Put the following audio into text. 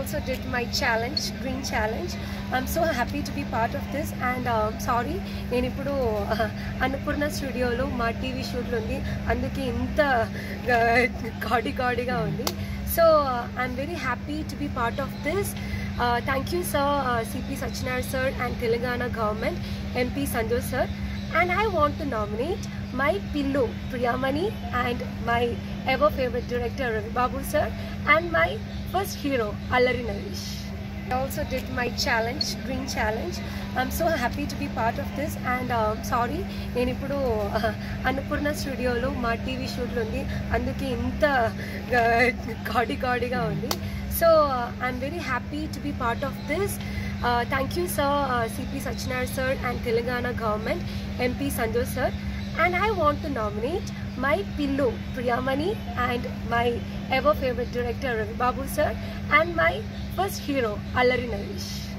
also did my challenge, green challenge. I'm so happy to be part of this and um, sorry నేను ఇప్పుడు అన్నపూర్ణ స్టూడియోలో మా TV షూట్లో ఉంది అందుకే ఇంత గాడి గాడిగా ఉంది so I'm very happy to be part of this thank you sir CP Satyanarayana sir and Telangana government MP Sanjay sir and I want to nominate my pillow Priyamani and my ever favorite director Ravi Babu sir and my first hero Allari Naresh. I also did my challenge, green challenge. I'm so happy to be part of this and um, sorry నేను ఇప్పుడు అన్నపూర్ణ స్టూడియోలో మా TV షూట్లో ఉంది అందుకే ఇంత గాడి గాడిగా ఉంది so I'm very happy to be part of this Uh, thank you, sir, uh, CP Sachinar sir, and Telangana government, MP Sanjay sir. And I want to nominate my pillow, Priyamani, and my ever favorite director, Ravi Babu sir, and my first hero, Allari Naresh.